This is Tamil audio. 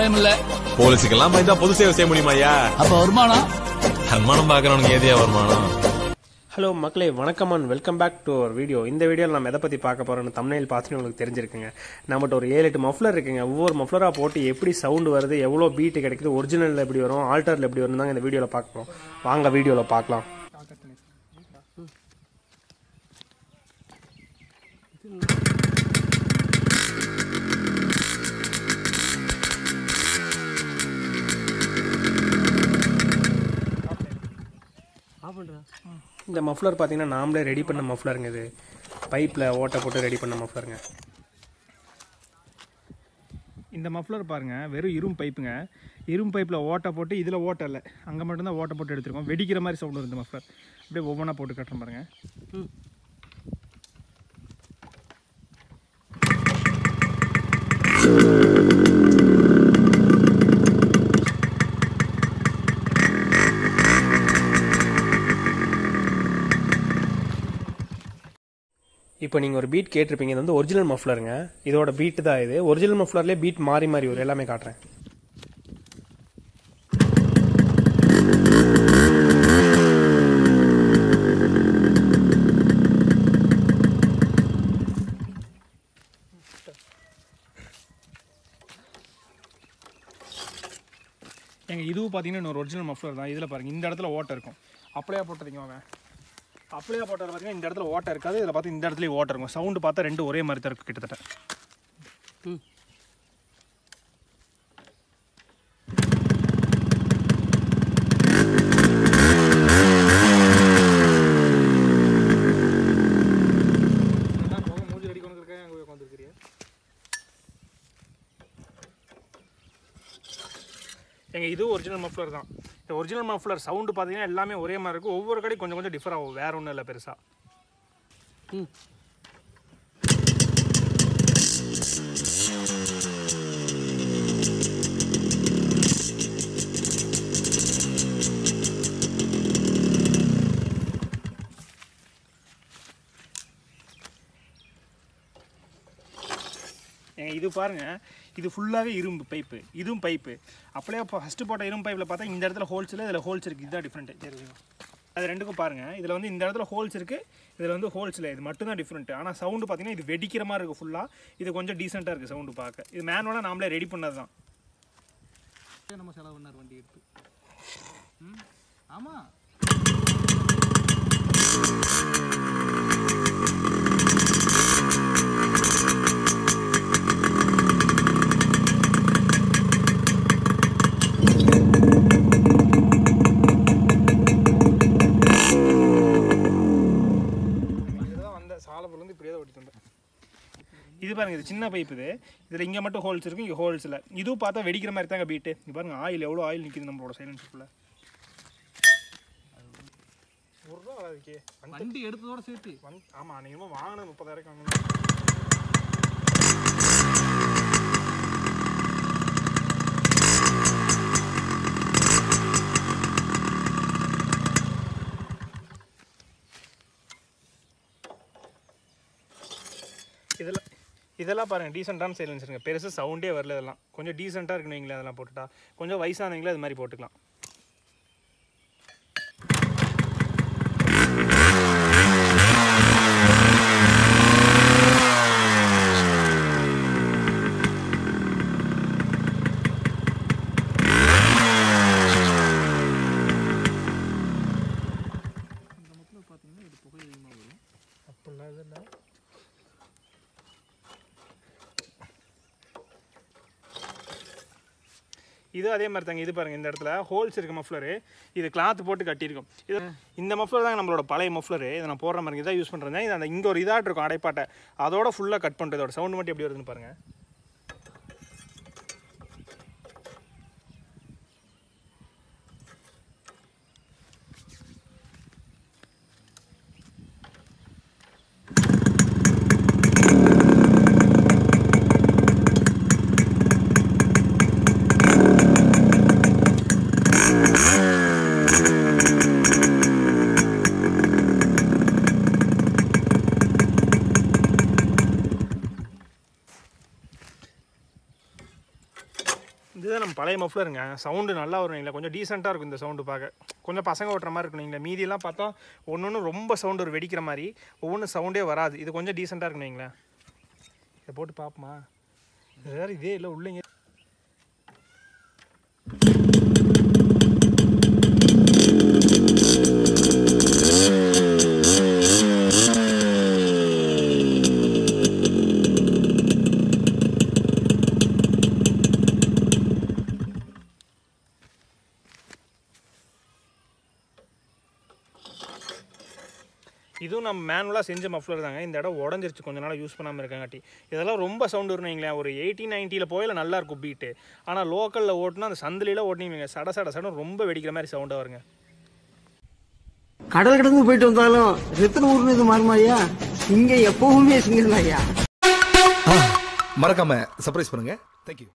பயம் இல்ல போலீஸுக்கெல்லாம் பயந்தா பொது சேவை செய்ய முடியுமா ஐயா அப்ப வருமானம் சன்மானம் பாக்குறவனுக்கு ஏதியா வருமானம் ஹலோ மக்களே வணக்கம் and welcome back to our video இந்த வீடியோவில் நம்ம எதை பற்றி பார்க்க போகிறோம்னு தமிழில் பார்த்துட்டு உங்களுக்கு தெரிஞ்சிருக்குங்க நம்மகிட்ட ஒரு ஏழு எட்டு மஃப்ளர் இருக்குங்க ஒவ்வொரு மஃப்ளராக போட்டு எப்படி சவுண்டு வருது எவ்வளோ பீட்டு கிடைக்குது ஒரிஜினலில் எப்படி வரும் ஆல்டரில் எப்படி வரும் தாங்க இந்த வீடியோவில் பார்க்க போகிறோம் வாங்க வீடியோவில் பார்க்கலாம் இந்த மஃப்ளர் பார்த்தீங்கன்னா நாமளே ரெடி பண்ண மஃப்ளருங்க இது பைப்பில் ஓட்டை போட்டு ரெடி பண்ண மஃப்ளருங்க இந்த மஃப்ளர் பாருங்க வெறும் இரும்பு பைப்புங்க இரும்பு பைப்பில் ஓட்டை போட்டு இதில் ஓட்டை இல்லை அங்கே மட்டும்தான் ஓட்டை போட்டு எடுத்திருக்கோம் வெடிக்கிற மாதிரி சவுண்ட் வரும் இந்த மஃப்ளர் அப்படியே ஒவ்வொன்றா போட்டு கட்டுறேன் பாருங்க இப்போ நீங்கள் ஒரு பீட் கேட்டிருப்பீங்க இது வந்து ஒரிஜினல் மஃப்ளருங்க இதோட பீட் தான் இது ஒரிஜினல் மஃப்ளர்லேயே பீட் மாறி மாறி வரும் எல்லாமே காட்டுறேன் எங்க இதுவும் பார்த்தீங்கன்னா இன்னொரு ஒரிஜினல் மஃப்ளர் தான் இதில் பாருங்க இந்த இடத்துல ஓட்டை இருக்கும் அப்படியே போட்டதுங்க அவன் அப்படியே போட்டது பார்த்தீங்கன்னா இந்த இடத்துல ஓட்டை இருக்காது இதில் பார்த்து இந்த இடத்துலயும் ஓட்டை இருக்கும் சவுண்டு பார்த்தா ரெண்டு ஒரே மாதிரி தான் இருக்கும் கிட்டத்தட்ட மூஞ்சி ரெடி கொண்டு இருக்கேன் அங்கே உட்காந்துருக்கிறியா எங்க இது ஒரிஜினல் மஃப்ளர் தான் இந்த ஒரிஜினல் மஃப்ளர் சவுண்டு பார்த்தீங்கன்னா எல்லாமே ஒரே மாதிரி இருக்கும் ஒவ்வொரு கடையும் கொஞ்சம் கொஞ்சம் டிஃபர் ஆகும் வேற ஒன்றும் இல்லை பெருசா ஏங்க இது பாருங்க இது ஃபுல்லாகவே இரும்பு பைப்பு இதுவும் பைப்பு அப்படியே இப்போ ஃபஸ்ட்டு போட்ட இரும்பு பைப்பில் பார்த்தா இந்த இடத்துல ஹோல்ஸ் இல்லை இதில் ஹோல்ஸ் இருக்குது இதுதான் டிஃப்ரெண்ட்டு தெரியும் அது ரெண்டுக்கும் பாருங்க இதில் வந்து இந்த இடத்துல ஹோல்ஸ் இருக்குது இதில் வந்து ஹோல்ஸ் இல்லை இது மட்டும் தான் டிஃப்ரெண்ட் ஆனால் சவுண்டு பார்த்தீங்கன்னா இது வெடிக்கிற மாதிரி இருக்குது ஃபுல்லாக இது கொஞ்சம் டீசெண்டாக இருக்குது சவுண்டு பார்க்க இது மேனுவலாக நாமளே ரெடி பண்ணது தான் நம்ம செலவு பண்ணார் வண்டி எடுத்து ம், ஆமா இதுதான் வந்த சாலப்புலேருந்து இப்படியே தான் ஓட்டிட்டு வந்தேன் இது பாருங்க இது சின்ன பைப் இது இதில் இங்கே மட்டும் ஹோல்ஸ் இருக்குது இங்கே ஹோல்ஸ் இல்லை இதுவும் பார்த்தா வெடிக்கிற மாதிரி தாங்க பீட்டு இது பாருங்க ஆயில் எவ்வளோ ஆயில் நிற்கிது நம்மளோட சைலன்ஸுக்குள்ள ஒரு ரூபா அதுக்கு வண்டி எடுத்ததோட சேர்த்து வந்து ஆமாம் நீங்கள் வாங்கினது முப்பதாயிரம் வாங்கணும் இதெல்லாம் இதெல்லாம் பாருங்கள் டீசெண்டான சைலன்ஸருங்க பெருசு சவுண்டே வரல இதெல்லாம் கொஞ்சம் டீசெண்டாக இருக்குன்னு வைங்களேன் அதெல்லாம் போட்டுட்டா கொஞ்சம் வயசானவங்களே அது மாதிரி போட்டுக்கலாம் அப்படிலாம் இது இல்லை இது அதே மாதிரி தாங்க இது பாருங்க இந்த இடத்துல ஹோல்ஸ் இருக்க மஃப்ளரு இது கிளாத் போட்டு கட்டியிருக்கும் இது இந்த மஃப்ளர் தாங்க நம்மளோட பழைய மஃப்ளரு இதை நான் போடுற மாதிரி இதான் யூஸ் பண்ணுறேன் இது அந்த இங்கே ஒரு இதாட்டு இருக்கும் அடைப்பாட்டை அதோட ஃபுல்லாக கட் பண்ணுறது இதோட சவுண்ட் மட்டும் எப்படி வருதுன்னு பாருங்க பழைய மஃப்ளருங்க சவுண்டு நல்லா வரும் இல்லை கொஞ்சம் டீசெண்டாக இருக்கும் இந்த சவுண்டு பார்க்க கொஞ்சம் பசங்க ஓட்டுற மாதிரி இருக்கும் நீங்களே மீதியெல்லாம் பார்த்தா ஒன்று ஒன்று ரொம்ப சவுண்டு ஒரு வெடிக்கிற மாதிரி ஒவ்வொன்றும் சவுண்டே வராது இது கொஞ்சம் டீசெண்டாக இருக்கும் நீங்களேன் இதை போட்டு பார்ப்போமா இது வேறு இதே இல்லை உள்ளே இதுவும் நம்ம மேனுவலாக செஞ்ச மஃப்ளர் தாங்க இந்த இடம் உடஞ்சிருச்சு கொஞ்ச நாள் யூஸ் பண்ணாமல் இருக்காங்காட்டி இதெல்லாம் ரொம்ப சவுண்டு வரும் வைங்களேன் ஒரு எயிட்டி நைன்ட்டியில் போயில நல்லா இருக்கும் பீட்டு ஆனால் லோக்கலில் ஓட்டுனா அந்த சந்திலியில் ஓட்டினீங்க சட சட சடம் ரொம்ப வெடிக்கிற மாதிரி சவுண்டாக வருங்க கடல் கடந்து போயிட்டு வந்தாலும் ரத்தன ஊர்னு இது மாறுமா ஐயா இங்க எப்பவுமே சிங்கிள் ஐயா மறக்காம சர்ப்ரைஸ் பண்ணுங்க தேங்க்யூ